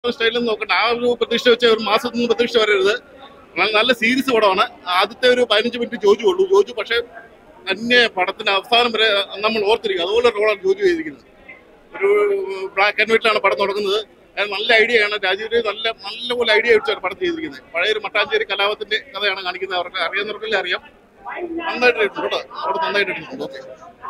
സ്റ്റൈലിൽ നോക്കണ്ട ആ ഒരു പ്രതീക്ഷ വെച്ച ഒരു മാസത്തിൽ നിന്ന് പ്രതീക്ഷ വരരുത് നല്ല- നല്ല സീരീസ് പടമാണ് ആദ്യത്തെ ഒരു പതിനഞ്ച് മിനിറ്റ് ജോജു ഉള്ളൂ ജോജു പക്ഷേ തന്നെ പടത്തിന്റെ അവസാനം വരെ നമ്മൾ ഓർത്തിരിക്കും അതുപോലെ റോളാണ് ജോജു ചെയ്തിരിക്കുന്നത് ഒരു ബ്ലാക്ക് ആൻഡ് വൈറ്റിലാണ് പടം തുടങ്ങുന്നത് അത് നല്ല ഐഡിയ ആണ് രാജീവ് നല്ല നല്ലപോലെ ഐഡിയ വെച്ചാണ് പടം ചെയ്തിരിക്കുന്നത് പഴയൊരു മട്ടാഞ്ചേരി കലാപത്തിന്റെ കഥയാണ് കാണിക്കുന്നത് അവർക്ക് അറിയാവുന്നവർക്കെല്ലാം അറിയാം നന്നായിട്ട് ഇട്ടുണ്ട് കേട്ടോ അവിടെ നന്നായിട്ട് ഇട്ടിട്ടുണ്ട് ഓക്കെ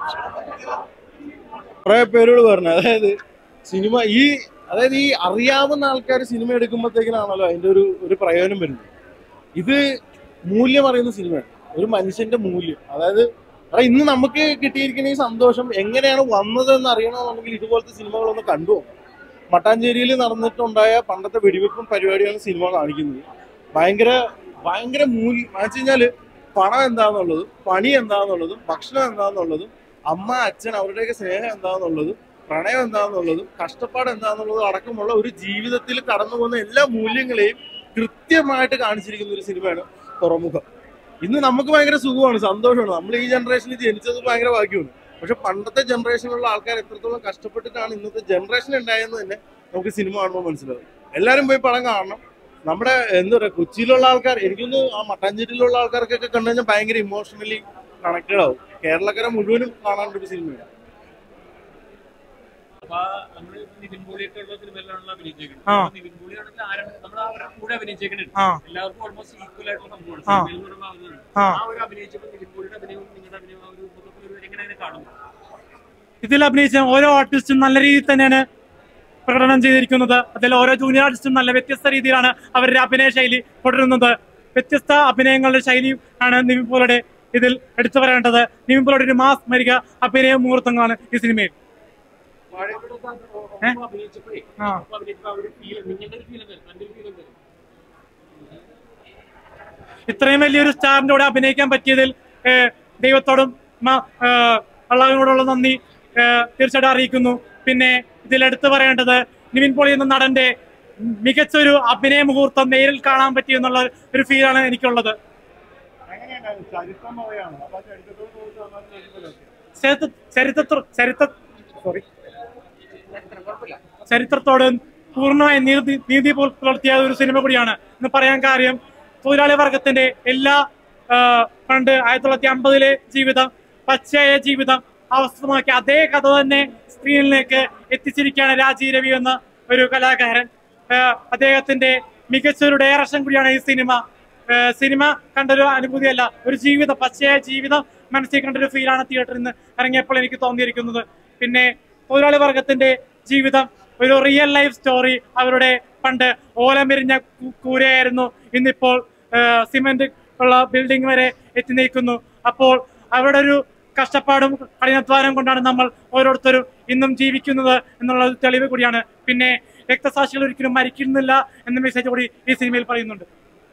കുറെ പേരോട് പറഞ്ഞു അതായത് സിനിമ ഈ അതായത് ഈ അറിയാവുന്ന ആൾക്കാർ സിനിമ എടുക്കുമ്പോഴത്തേക്കിനാണല്ലോ അതിന്റെ ഒരു ഒരു പ്രയോജനം വരുന്നത് ഇത് മൂല്യം അറിയുന്ന സിനിമയാണ് ഒരു മനുഷ്യന്റെ മൂല്യം അതായത് എടാ ഇന്ന് നമുക്ക് കിട്ടിയിരിക്കുന്ന ഈ സന്തോഷം എങ്ങനെയാണ് വന്നതെന്ന് അറിയണമെന്നുണ്ടെങ്കിൽ ഇതുപോലത്തെ സിനിമകളൊന്ന് കണ്ടു നോക്കണം. മട്ടാഞ്ചേരിയിൽ നടന്നിട്ടുണ്ടായ പണ്ടത്തെ വെടിവെപ്പും പരിപാടിയാണ് സിനിമ കാണിക്കുന്നത് ഭയങ്കര ഭയങ്കര മൂല്യം എന്ന് വെച്ച് കഴിഞ്ഞാല് പണം എന്താന്നുള്ളതും പണി എന്താന്നുള്ളതും ഭക്ഷണം എന്താന്നുള്ളതും അമ്മ അച്ഛൻ അവരുടെയൊക്കെ സ്നേഹം എന്താന്നുള്ളതും പ്രണയം എന്താന്നുള്ളതും കഷ്ടപ്പാട് എന്താന്നുള്ളതും അടക്കമുള്ള ഒരു ജീവിതത്തിൽ കടന്നു പോകുന്ന എല്ലാ മൂല്യങ്ങളെയും കൃത്യമായിട്ട് കാണിച്ചിരിക്കുന്ന ഒരു സിനിമയാണ് തുറമുഖം ഇന്ന് നമുക്ക് ഭയങ്കര സുഖമാണ് സന്തോഷമാണ് നമ്മൾ ഈ ജനറേഷനിൽ ജനിച്ചത് ഭയങ്കര ഭാഗ്യമാണ് പക്ഷെ പണ്ടത്തെ ജനറേഷനിലുള്ള ആൾക്കാർ എത്രത്തോളം കഷ്ടപ്പെട്ടിട്ടാണ് ഇന്നത്തെ ജനറേഷൻ ഉണ്ടായെന്ന് തന്നെ നമുക്ക് സിനിമ കാണുമ്പോൾ മനസ്സിലാവും എല്ലാവരും പോയി പടം കാണണം നമ്മുടെ എന്താ പറയാ കൊച്ചിയിലുള്ള ആൾക്കാർ എനിക്കൊന്ന് ആ മട്ടാഞ്ചേരിയിലുള്ള ആൾക്കാർക്കൊക്കെ കണ്ടു കഴിഞ്ഞാൽ ഭയങ്കര ഇമോഷണലി കണക്റ്റഡ് ആവും കേരളക്കര മുഴുവനും കാണാനുള്ള ഒരു സിനിമയാണ് അപ്പൊ നമ്മള് നിവിൻ പോളിയൊക്കെ ഉള്ള സിനിമയിലാണല്ലോ അഭിനയിച്ചേക്കുന്നത് ആ. അപ്പൊ നിവിൻ പോളി ആണെങ്കിൽ ആരാണ് നമ്മൾ അവരുടെ കൂടെ അഭിനയിച്ചേക്കുന്നത് ആ. എല്ലാവർക്കും ഓൾമോസ്റ്റ് ഈക്വൽ ആയിട്ടുള്ള സംഭവമാണ് ആ. സിനിമയിൽ എന്ന് പറയുമ്പോൾ അതാണ്. ആ. ആ ഒരു അഭിനയിച്ചപ്പോൾ നിവിൻ പോളിയുടെ അഭിനയവും നിങ്ങളുടെ അഭിനയവും ആ ഒരു മൊത്തത്തിൽ ഒരു എങ്ങനെ അതിനെ കാണുന്നു ഇതിൽ അഭിനയിച്ച ഓരോ ആർട്ടിസ്റ്റും നല്ല രീതിയിൽ തന്നെയാണ് പ്രകടനം ചെയ്തിരിക്കുന്നത് അതിൽ ഓരോ ജൂനിയർ ആർട്ടിസ്റ്റും നല്ല വ്യത്യസ്ത രീതിയിലാണ് അവരുടെ അഭിനയ ശൈലി തുടരുന്നത് വ്യത്യസ്ത അഭിനയങ്ങളുടെ ശൈലിയും ആണ് നിവിൻ പോളുടെ ഇതിൽ എടുത്തു പറയേണ്ടത് നിവിൻ പോളുടെ ഒരു മാസ് മരിക അഭിനയ മുഹൂർത്തങ്ങളാണ് ഈ സിനിമയിൽ ഏ? അഭിനയിച്ചപ്പോഴേ ആ. അപ്പൊ അഭിനയിച്ചപ്പോ ആ ഒരു ഫീൽ നിങ്ങളുടെ ഒരു ഫീൽ എന്തായിരുന്നു എന്റെ ഒരു ഫീൽ എന്തായിരുന്നു ഇത്രയും വലിയൊരു സ്റ്റാറിന്റെ കൂടെ അഭിനയിക്കാൻ പറ്റിയതിൽ ഏഹ്, ദൈവത്തോടും മ- ഏഹ്, അള്ളാഹുവിനോടുള്ള നന്ദി ഏഹ്, തീർച്ചയായിട്ടും അറിയിക്കുന്നു പിന്നെ ഇതിൽ എടുത്തു പറയേണ്ടത് നിവിൻ പോളി എന്ന നടന്റെ മികച്ചൊരു അഭിനയ മുഹൂർത്തം നേരിൽ കാണാൻ പറ്റി എന്നുള്ള ഒരു ഫീലാണ് എനിക്കുള്ളത് ചരിത്ര ചരിത്ര ചരിത്ര സോറി ചരിത്രത്തോട് പൂർണ്ണമായി നീതി നീതി പുൽ- പുലർത്തിയ ഒരു സിനിമ കൂടിയാണ് എന്ന് പറയാൻ കാര്യം തൊഴിലാളി വർഗത്തിന്റെ എല്ലാ ആ, പണ്ട് ആയിരത്തി തൊള്ളായിരത്തി അമ്പതിലെ ജീവിതം പച്ചയായ ജീവിതം അവസ്ഥമാക്കി അതേ കഥ തന്നെ സ്ക്രീനിലേക്ക് എത്തിച്ചിരിക്കുകയാണ് രാജീവ് രവി എന്ന ഒരു കലാകാരൻ ആ, അദ്ദേഹത്തിന്റെ മികച്ചൊരു ഡയറക്ഷൻ കൂടിയാണ് ഈ സിനിമ ആ, സിനിമ കണ്ടൊരു അനുഭൂതിയല്ല ഒരു ജീവിതം പച്ചയായ ജീവിതം മനസ്സിൽ കണ്ടൊരു ഫീലാണ് തിയേറ്ററിൽ നിന്ന് ഇറങ്ങിയപ്പോൾ എനിക്ക് തോന്നിയിരിക്കുന്നത് പിന്നെ തൊഴിലാളി വർഗത്തിന്റെ ജീവിതം ഒരു റിയൽ ലൈഫ് സ്റ്റോറി അവരുടെ പണ്ട് ഓലമെരിഞ്ഞ കൂ- കൂരയായിരുന്നു ഇന്നിപ്പോൾ സിമെന്റ് ഉള്ള ബിൽഡിംഗ് വരെ എത്തി നിൽക്കുന്നു അപ്പോൾ അവരുടെ ഒരു കഷ്ടപ്പാടും കഠിനാധ്വാനം കൊണ്ടാണ് നമ്മൾ ഓരോരുത്തരും ഇന്നും ജീവിക്കുന്നത് എന്നുള്ള ഒരു തെളിവ് കൂടിയാണ് പിന്നെ രക്തസാക്ഷികൾ ഒരിക്കലും മരിക്കുന്നില്ല എന്ന മെസ്സേജ് കൂടി ഈ സിനിമയിൽ പറയുന്നുണ്ട്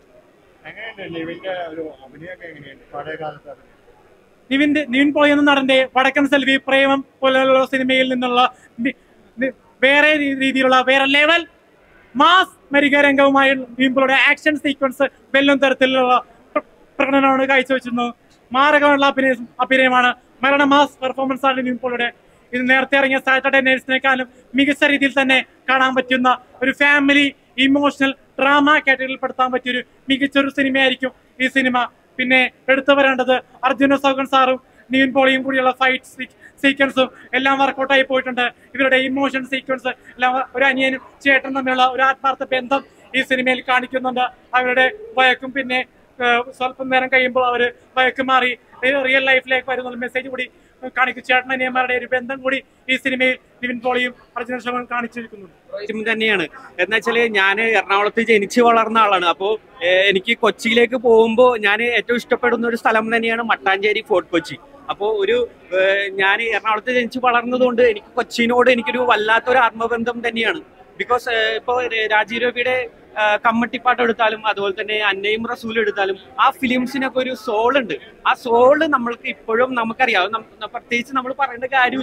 നിവിന്റെ നിവിൻ പോയി എന്ന നടന്റെ വടക്കൻ സെൽവി പ്രേമം പോലെയുള്ള സിനിമയിൽ നിന്നുള്ള വി- വി- വേറെ രീ- രീതിയിലുള്ള വേറെ ലെവൽ മാസ് മരിക രംഗവുമായി നിവിൻ പോളിയുടെ ആക്ഷൻ സീക്വൻസ് വെല്ലും തരത്തിലുള്ള പ്ര- പ്രകടനമാണ് കാഴ്ചവെച്ചിരുന്നത് മാരകമുള്ള അഭിനയ അഭിനയമാണ് മരണ മാസ് പെർഫോമൻസ് ആണ് നിവിൻ പോളിയുടെ ഇത് നേരത്തെ ഇറങ്ങിയ സാറ്റർഡേ നൈറ്റ്സിനെക്കാളും മികച്ച രീതിയിൽ തന്നെ കാണാൻ പറ്റുന്ന ഒരു ഫാമിലി ഇമോഷണൽ ഡ്രാമ കാറ്റഗറിയിൽ പെടുത്താൻ പറ്റിയൊരു മികച്ചൊരു സിനിമയായിരിക്കും ഈ സിനിമ പിന്നെ എടുത്തു വരേണ്ടത് അർജുന സൗഗൻ സാറും നിവിൻ പോളിയും കൂടിയുള്ള ഫൈറ്റ് സീക്വൻസും എല്ലാം വർക്കൗട്ടായി പോയിട്ടുണ്ട് ഇവരുടെ ഇമോഷൻ സീക്വൻസ് എല്ലാം ഒരു അനിയനും ചേട്ടനും തമ്മിലുള്ള ഒരു ആത്മാർത്ഥ ബന്ധം ഈ സിനിമയിൽ കാണിക്കുന്നുണ്ട് അവരുടെ വഴക്കും പിന്നെ ഏഹ്, സ്വല്പം നേരം കഴിയുമ്പോൾ അവര് വഴക്ക് മാറി റിയൽ ലൈഫിലേക്ക് വരുന്ന മെസ്സേജ് കൂടി കാണിക്കും ചേട്ടൻ അനിയന്മാരുടെ ഒരു ബന്ധം കൂടി ഈ സിനിമയിൽ നിവിൻ പോളിയും അർജുന ശോഭൻ കാണിച്ചിരിക്കുന്നുണ്ട് ടീം തന്നെയാണ് എന്ന് വെച്ചാല് ഞാൻ എറണാകുളത്ത് ജനിച്ചു വളർന്ന ആളാണ് അപ്പോൾ എനിക്ക് കൊച്ചിയിലേക്ക് പോകുമ്പോൾ ഞാൻ ഏറ്റവും ഇഷ്ടപ്പെടുന്ന ഒരു സ്ഥലം തന്നെയാണ് മട്ടാഞ്ചേരി ഫോർട്ട് കൊച്ചി അപ്പോൾ ഒരു ഞാൻ എറണാകുളത്ത് ജനിച്ചു വളർന്നതുകൊണ്ട് എനിക്ക് കൊച്ചിനോട് എനിക്കൊരു വല്ലാത്തൊരു ആത്മബന്ധം തന്നെയാണ് ബിക്കോസ് ഇപ്പോൾ രാജീവ് രവിയുടെ ആ, കമ്മട്ടിപ്പാട്ട് എടുത്താലും അതുപോലെ തന്നെ അന്നയും റസൂൽ എടുത്താലും ആ ഫിലിംസിനൊക്കെ ഒരു സോൾ ഉണ്ട് ആ സോള് നമ്മൾക്ക് ഇപ്പോഴും നമുക്കറിയാം നം- പ്രത്യേകിച്ച് നമ്മൾ പറയേണ്ട കാര്യമില്ല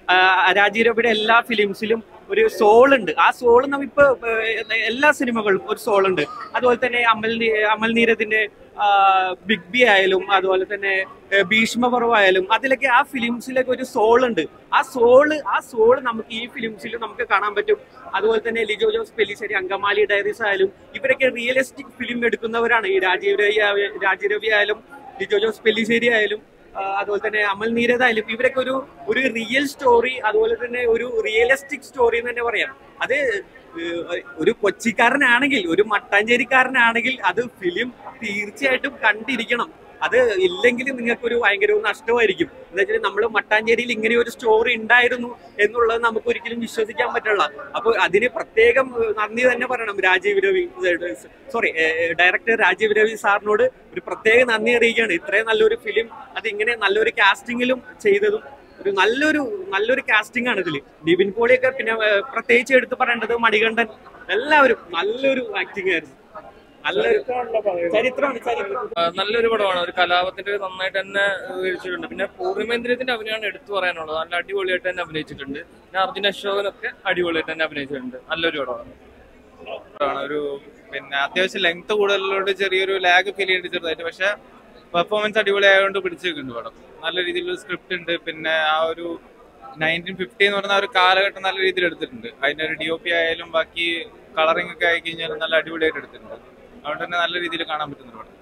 രാജീരവിയുടെ എല്ലാ ഫിലിംസിലും ഒരു സോൾ ഉണ്ട് ആ സോൾ നമ്മിപ്പോ ഏഹ്, എല്ലാ സിനിമകളും ഒരു സോൾ ഉണ്ട് അതുപോലെ തന്നെ അമൽ നീ- അമൽ നീരത്തിന്റെ ആ, ബിഗ് ബി ആയാലും അതുപോലെ തന്നെ ഏഹ്, ഭീഷ്മപർവായാലും അതിലൊക്കെ ആ ഫിലിംസിലൊക്കെ ഒരു സോൾ ഉണ്ട് ആ സോള് ആ സോള് നമുക്ക് ഈ ഫിലിംസിൽ നമുക്ക് കാണാൻ പറ്റും അതുപോലെ തന്നെ ലിജോ ജോസ് പെല്ലിശ്ശേരി അങ്കമാലി ഡയറീസ് ആയാലും ഇവരൊക്കെ റിയലിസ്റ്റിക് ഫിലിം എടുക്കുന്നവരാണ് ഈ രാജീവ് രവി ആയ- രാജീവ് രവി ആയാലും ലിജോ ജോസ് പെല്ലിശ്ശേരി ആയാലും ആ, അതുപോലെ തന്നെ അമൽ നീരദ് ആയാലും ഇവരൊക്കെ ഒരു ഒരു റിയൽ സ്റ്റോറി അതുപോലെ തന്നെ ഒരു റിയലിസ്റ്റിക് സ്റ്റോറി എന്ന് തന്നെ പറയാം അത് ഏഹ്, ഒരു കൊച്ചിക്കാരനാണെങ്കിൽ ഒരു മട്ടാഞ്ചേരിക്കാരനാണെങ്കിൽ അത് ഫിലിം തീർച്ചയായിട്ടും കണ്ടിരിക്കണം അത് ഇല്ലെങ്കിൽ നിങ്ങൾക്ക് ഒരു ഭയങ്കര ഒരു നഷ്ടമായിരിക്കും എന്താ വെച്ചാൽ നമ്മൾ മട്ടാഞ്ചേരിയിൽ ഇങ്ങനെ ഒരു സ്റ്റോറി ഉണ്ടായിരുന്നു എന്നുള്ളത് നമുക്ക് ഒരിക്കലും വിശ്വസിക്കാൻ പറ്റില്ല അപ്പൊ അതിന് പ്രത്യേകം ഏഹ്, നന്ദി തന്നെ പറയണം രാജീവ് രവി സോറി ഡയറക്ടർ രാജീവ് രവി സാറിനോട് ഒരു പ്രത്യേക നന്ദി അറിയിക്കുകയാണ് ഇത്രയും നല്ലൊരു ഫിലിം അത് ഇങ്ങനെ നല്ലൊരു കാസ്റ്റിംഗിലും ചെയ്തതും ഒരു നല്ലൊരു നല്ലൊരു കാസ്റ്റിംഗ് ആണ് ഇതില് നിവിൻ പോളിയൊക്കെ പിന്നെ ഏഹ്, പ്രത്യേകിച്ച് എടുത്ത് പറയേണ്ടത് മണികണ്ഠൻ എല്ലാവരും നല്ലൊരു ആക്ടിംഗ് ആയിരുന്നു നല്ലൊരു ചരിത്രമാണ് ചരിത്രം ആ, നല്ലൊരു പടമാണ് ഒരു കലാപത്തിന്റെ നന്നായിട്ട് തന്നെ വിവരിച്ചിട്ടുണ്ട് പിന്നെ പൂർണിമേന്ദ്രത്തിന്റെ അഭിനയമാണ് എടുത്തു പറയാനുള്ളത് നല്ല അടിപൊളിയായിട്ട് തന്നെ അഭിനയിച്ചിട്ടുണ്ട് പിന്നെ അർജുന അശോകനൊക്കെ അടിപൊളിയായിട്ട് തന്നെ അഭിനയിച്ചിട്ടുണ്ട് നല്ലൊരു പടമാണ് ആണ് ഒരു പിന്നെ അത്യാവശ്യം ലെങ്ത് കൂടുതലുള്ളതുകൊണ്ട് ചെറിയൊരു ലാഗ് ഫീൽ ചെയ്തിട്ട് ചെറുതായിട്ട് പക്ഷെ പെർഫോമൻസ് അടിപൊളി ആയതുകൊണ്ട് പിടിച്ചു നിൽക്കുന്നുണ്ട് പടം നല്ല രീതിയിലുള്ള സ്ക്രിപ്റ്റ് ഉണ്ട് പിന്നെ ആ ഒരു നയൻറ്റീൻ ഫിഫ്റ്റി എന്ന് പറയുന്ന ആ ഒരു കാലഘട്ടം നല്ല രീതിയിൽ എടുത്തിട്ടുണ്ട് അതിന്റെ ഒരു ഡി ഒ പി ആയാലും ബാക്കി കളറിംഗ് ഒക്കെ ആയി കഴിഞ്ഞാലും നല്ല അടിപൊളിയായിട്ട് എടുത്തിട്ടുണ്ട് അതുകൊണ്ട് തന്നെ നല്ല രീതിയിൽ കാണാൻ പറ്റുന്നുണ്ട് പടം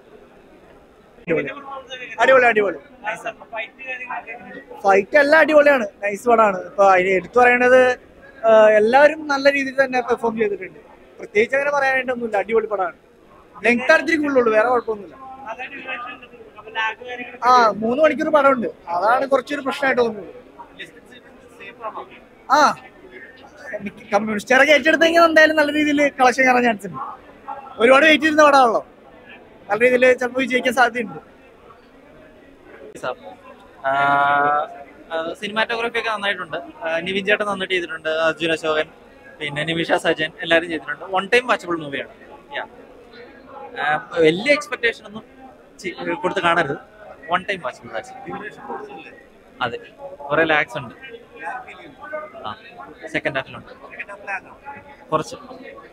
അടിപൊളി അടിപൊളി ഫൈറ്റ് എല്ലാം അടിപൊളിയാണ് നൈസ് പടമാണ് ഇപ്പൊ അതിന് എടുത്തു പറയേണ്ടത് ആ, എല്ലാവരും നല്ല രീതിയിൽ തന്നെ പെർഫോം ചെയ്തിട്ടുണ്ട് പ്രത്യേകിച്ച് അങ്ങനെ പറയാനായിട്ടൊന്നുമില്ല അടിപൊളി പടമാണ് ലെങ്ത് അടുത്തിരി കൂടുതലുള്ളൂ വേറെ കുഴപ്പമൊന്നുമില്ല ആ മൂന്ന് മണിക്കൂർ പടമുണ്ട് അതാണ് കുറച്ചൊരു പ്രശ്നമായിട്ട് തോന്നുന്നത് ആ കമ്മ്യൂണിസ്റ്റുകാരൊക്കെ ഏറ്റെടുത്തെങ്കിൽ എന്തായാലും നല്ല രീതിയിൽ കളക്ഷൻ കയറാൻ ചാൻസ് ഉണ്ട് ഒരുപാട് വെയിറ്റ് ചെയ്യുന്ന പടമാണല്ലോ നല്ല രീതിയിൽ ചിലപ്പോൾ വിജയിക്കാൻ സാധ്യതയുണ്ട് സിനിമാറ്റോഗ്രാഫി ഒക്കെ നന്നായിട്ടുണ്ട് ആ, നിവിൻ ചേട്ടൻ നന്നായിട്ട് ചെയ്തിട്ടുണ്ട് അർജുൻ അശോകൻ പിന്നെ നിമിഷ സജൻ എല്ലാവരും ചെയ്തിട്ടുണ്ട് വൺ ടൈം വാച്ചബിൾ മൂവിയാണ് യാ വലിയ എക്സ്പെക്ടേഷൻ ഒന്നും ചി- കൊടുത്ത് കാണരുത് വൺ ടൈം വാച്ചബിൾ അതെ കുറെ ലാക്സ് ഉണ്ട് ആ സെക്കൻഡ് ഹാഫിലുണ്ട് കുറച്ച്